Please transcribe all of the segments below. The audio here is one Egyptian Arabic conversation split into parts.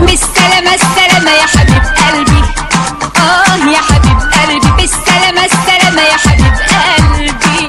بالسلامة السلامة يا حبيب قلبي اه يا حبيب قلبي بالسلامة السلامة يا حبيب قلبي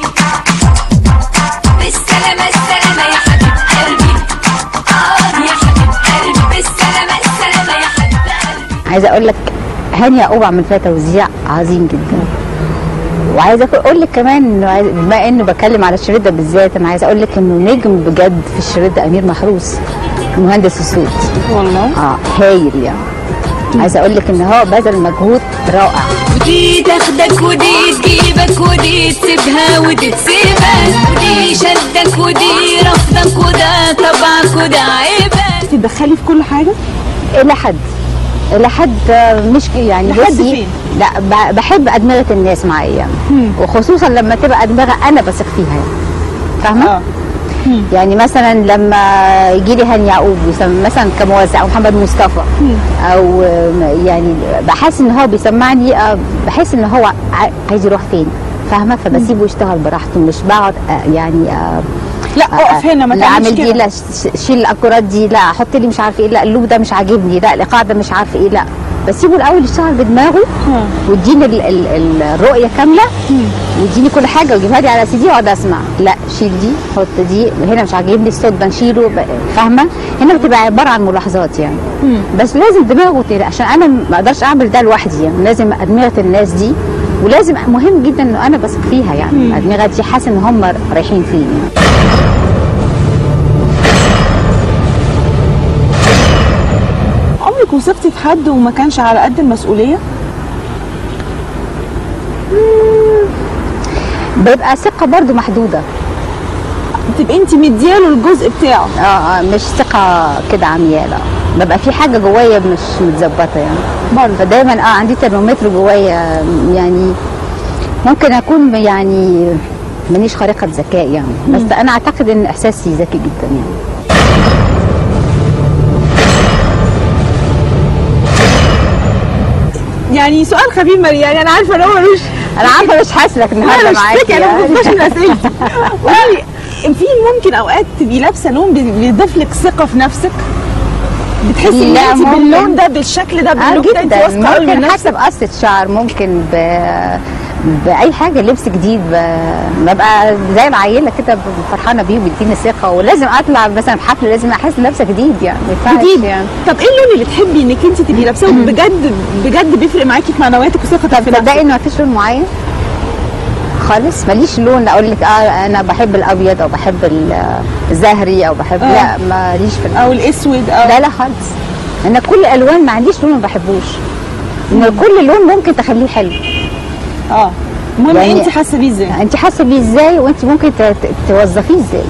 بالسلامة السلامة يا حبيب قلبي اه يا حبيب قلبي بالسلامة السلامة يا حبيب قلبي عايزه اقول لك هاني يعقوب عمل فيها توزيع عظيم جدا وعايزه اقول لك كمان انه عايز- بما انه بتكلم على الشريط ده بالذات انا عايزه اقول لك انه نجم بجد في الشريط ده امير محروس مهندس الصوت والله اه هايل يعني عايزه اقول لك ان هو بذل مجهود رائع ودي تاخدك ودي تجيبك ودي تسيبها ودي تسيبك ودي شدك ودي رفضك وده طبعك وده عيبك تتدخلي في كل حاجه الى حد الى حد آه، مش يعني لحد بصي، فين؟ لا ب- بحب ادمغه الناس معايا يعني. وخصوصا لما تبقى ادمغه انا بثق فيها يعني فاهمه؟ اه يعني مثلا لما يجي لي هاني يعقوب يسم- مثلا كموزع او محمد مصطفى او آم، يعني بحس ان هو بيسمعني آه، بحس ان هو ع- عايز يروح فين فاهمه فبسيبه يشتغل براحته مش بقعد آه، يعني آه، لا آه، اقف هنا ما لا تعملش اعمل دي كده لا ش- شيل الاكورات دي لا حط لي مش عارفه ايه لا اللوب ده مش عاجبني لا الايقاع ده مش عارفه ايه لا بسيبه الاول يشتغل بدماغه ويديني ال- ال- ال- الرؤيه كامله ويديني كل حاجه ويجيبها لي على سي دي واقعد اسمع لا شيل دي حط دي هنا مش عاجبني الصوت ده نشيله ب- فاهمه هنا بتبقى عباره عن ملاحظات يعني بس لازم دماغه تقل عشان انا ما اقدرش اعمل ده لوحدي يعني لازم ادمغه الناس دي ولازم مهم جدا انه انا بثق فيها يعني الادمغه دي حاسه ان هم رايحين فين يعني عمرك وثقتي في حد وما كانش على قد المسؤوليه بيبقى ثقه برضو محدوده تبقى انت مدياله الجزء بتاعه اه اه مش ثقه كده عمياء لا ببقى في حاجه جوايا مش متظبطه يعني برضه فدايما اه عندي ترمومتر جوايا يعني ممكن اكون يعني مانيش خارقه ذكاء يعني بس انا اعتقد ان احساسي ذكي جدا يعني يعني سؤال خفيف مريم انا عارفه ان هو ملوش انا عارفه مش حاسلك لا النهارده انا مش معاكي فاكره انا ما يعني. بفضلش من اسئلتي قولي في ممكن اوقات تبقي لابسه لون بي- بيضيف لك ثقه في نفسك بتحسي ان لا، انت ممكن. باللون ده بالشكل ده اه باللون ده انت جدا واثقه قوي من ممكن نفسك حتى بقصه شعر ممكن ب... باي حاجه لبس جديد ب... ببقى زي العيله كده فرحانه بيه وبيديني ثقه ولازم اطلع مثلا في حفله لازم احس لابسه جديد يعني ما ينفعش جديد يعني طب ايه اللون اللي تحبي انك انت تبقي لابساه بجد بجد بيفرق معاكي في معنوياتك وثقتك في تصدقي نفسك ان مفيش لون معين خالص ماليش لون اقول لك اه انا بحب الابيض او بحب ال- الزهري او بحب آه. لا ماليش في ال- او الاسود او لا لا خالص انا كل الالوان ما عنديش لون ما بحبوش ان كل لون ممكن تخليه حلو اه المهم يعني- انت حاسه بيه ازاي انت حاسه بيه ازاي وانت ممكن ت- ت- توظفيه ازاي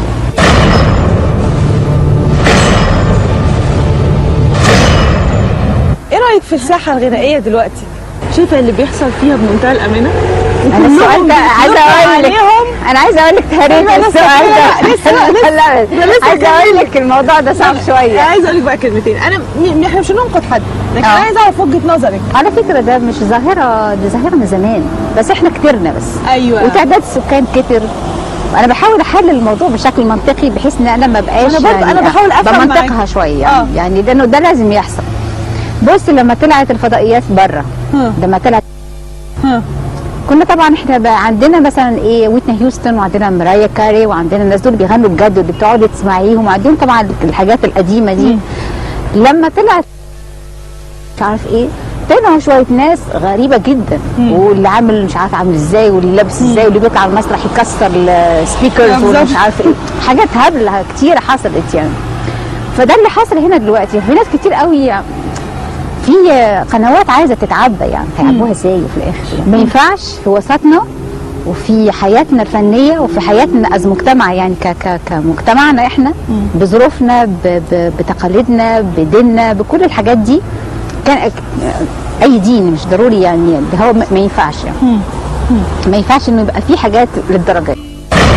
ايه رايك في الساحه الغنائيه دلوقتي شايفه اللي بيحصل فيها بمنتهى الامانه انا السؤال ده عايزه اقول لك عليهم انا عايزه اقول لك تهريب لا، لسه- السؤال ده لا، لسه- لسه- لا ده لسه عايزه اقول لك الموضوع ده صعب شويه عايزه اقول لك بقى كلمتين انا م- احنا مش هننقد حد لكن آه. انا عايزه اعرف وجهه نظرك على فكره ده مش ظاهره دي ظاهره من زمان بس احنا كترنا بس ايوه وتعداد السكان كتر انا بحاول احلل الموضوع بشكل منطقي بحيث ان انا ما بقاش أنا برضه- أنا بحاول أفهم بمنطقها معاك. شويه آه. يعني يعني لانه ده لازم يحصل بص لما طلعت الفضائيات بره ها. لما طلعت ها كنا طبعا احنا بقى عندنا مثلا ايه ويتني هيوستن وعندنا مرايا كاري وعندنا الناس دول بيغنوا بجد واللي بتقعدي تسمعيهم وعندهم طبعا الحاجات القديمه دي لما طلعت مش عارف ايه طلعوا شويه ناس غريبه جدا واللي عامل مش عارف عامل ازاي واللي لابس ازاي واللي بيطلع على المسرح يكسر السبيكرز بالظبط. ومش عارف ايه حاجات هبله كتير حصلت يعني فده اللي حصل هنا دلوقتي في ناس كتير قوي في قنوات عايزه تتعبى يعني هيعبوها ازاي في الاخر ما ينفعش في وسطنا وفي حياتنا الفنيه وفي حياتنا از مجتمع يعني ك ك كمجتمعنا احنا بظروفنا ب ب بتقاليدنا بديننا بكل الحاجات دي كان أك- اي دين مش ضروري يعني ده هو ما ما ينفعش يعني. ما ينفعش انه يبقى في حاجات للدرجه دي.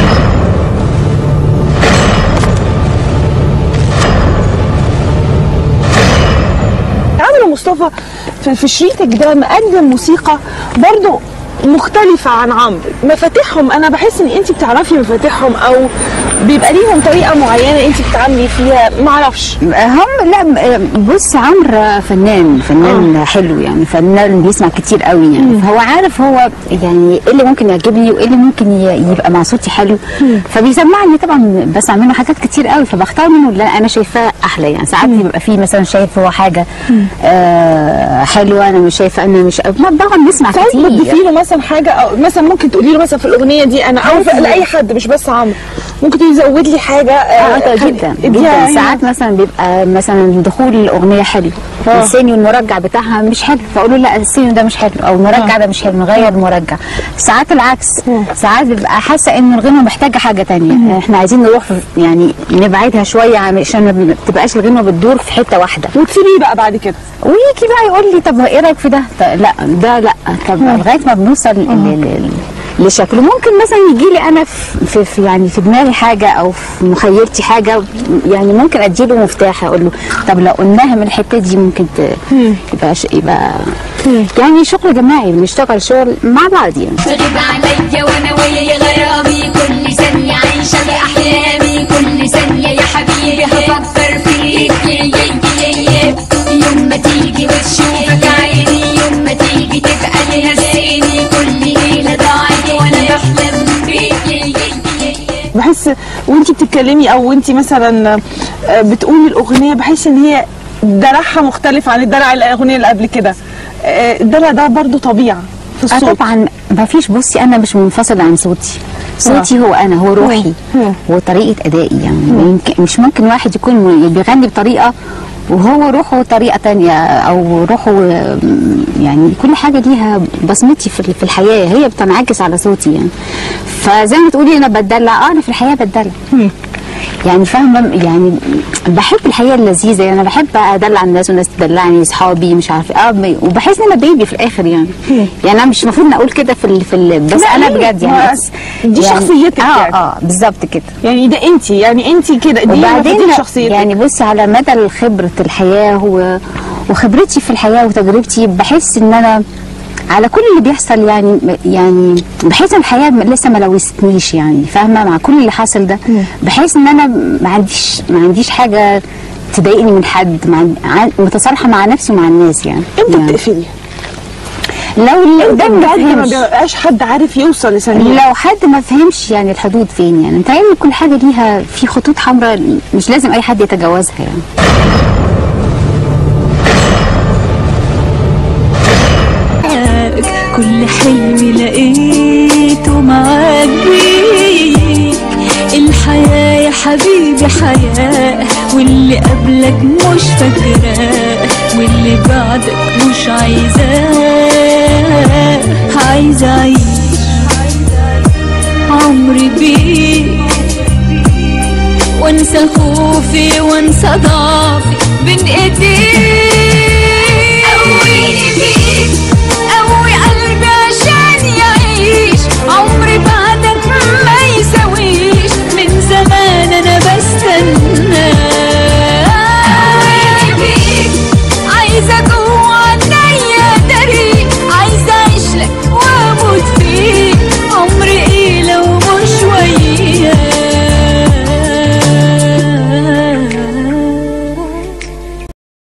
عمرو مصطفى في, في شريطك ده مقدم موسيقى برضو مختلفة عن عمرو مفاتيحهم أنا بحس إن أنت بتعرفي مفاتيحهم أو بيبقى ليهم طريقه معينه انت بتتعاملي فيها معرفش هم لا م- بص عمرو فنان فنان حلو يعني فنان بيسمع كتير قوي يعني فهو عارف هو يعني ايه اللي ممكن يعجبني وايه اللي ممكن ي- يبقى مع صوتي حلو فبيسمعني طبعا بسمع منه حاجات كتير قوي فبختار منه اللي انا شايفاه احلى يعني ساعات بيبقى فيه مثلا شايف هو حاجه آه حلوه انا مش شايفه انا مش ما بقعد نسمع طيب كتير بتضيفي له مثلا حاجه او مثلا ممكن تقولي له مثلا في الاغنيه دي انا او في- لاي حد مش بس عمرو ممكن تقولي زود لي حاجه اه آه، جدا اديها جدا يعني. ساعات مثلا بيبقى مثلا دخول الاغنيه حلو آه. السينيو المرجع بتاعها مش حلو فاقول له لا السينيو ده مش حلو او المرجع ده مش حلو نغير المرجع ساعات العكس ساعات ببقى حاسه ان الغنوه محتاجه حاجه تانية احنا عايزين نروح في- يعني نبعدها شويه عشان ما تبقاش الغنوه بتدور في حته واحده وتسيبيه بقى بعد كده ويجي بقى يقول لي طب ايه رايك في ده؟ طب لا ده لا طب لغايه ما بنوصل ل- ل- لشكله ممكن مثلا يجي لي انا في, في, في يعني في دماغي حاجه او في مخيلتي حاجه يعني ممكن اديله مفتاح اقول له طب لو قلناها من الحته دي ممكن ت- يبقى ش- يبقى يعني شغل جماعي بنشتغل شغل مع بعض يعني تغيب عليا وانا ويا غرامي كل ثانية عايشة بأحلامي كل ثانية يا حبيبي هفكر فيك يا يا يا يا يوم ما تيجي وتشوفك عيني يوم ما تيجي تبقى لي هزيني كل ليلة ضاعت وانا بحلم بيك يا يا يا يا بحس وانت بتتكلمي او وانت مثلا آه، بتقولي الاغنيه بحس ان هي درعها مختلف عن الدرع الاغنيه اللي قبل كده آه، الدرع ده برضو طبيعه في اه الصوت طبعا ما فيش بصي انا مش منفصل عن صوتي صوتي هو انا هو روحي مم. هو طريقه ادائي يعني ما يمكن مش ممكن واحد يكون بيغني بطريقه وهو روحه طريقه تانية او روحه م، يعني كل حاجه ليها بصمتي في في الحياه هي بتنعكس على صوتي يعني فزي ما تقولي انا بتدلع اه انا في الحياه بتدلع يعني فاهمه يعني بحب الحياه اللذيذه يعني انا بحب ادلع الناس والناس تدلعني اصحابي مش عارفه اه ب- وبحس ان انا بيبي في الاخر يعني يعني انا مش المفروض اقول كده في ال في ال بس لا، انا ليه؟ بجد ما يعني دي يعني شخصيتك اه يعني. اه بالظبط كده يعني ده انت يعني انت كده دي وبعدين مفاتيح شخصيتك يعني بصي على مدى خبره الحياه و- وخبرتي في الحياه وتجربتي بحس ان انا على كل اللي بيحصل يعني يعني بحس ان الحياه لسه ما لوثتنيش يعني فاهمه مع كل اللي حاصل ده بحس ان انا ما عنديش ما عنديش حاجه تضايقني من حد مع عن- متصالحه مع نفسي ومع الناس يعني امتى يعني بتقفلي؟ لو اللي ده قدام ما بجد ما فهمش بيبقاش حد عارف يوصل لسمير لو حد ما فهمش يعني الحدود فين يعني انت عارف كل حاجه ليها في خطوط حمراء مش لازم اي حد يتجاوزها يعني معاك كل حلم لقيته معاك بيك الحياة يا حبيبي حياة واللي قبلك مش فاكراه واللي بعدك مش عايزاه عايزة أعيش عمري بيك وانسى خوفي وانسى ضعفي بين ايديك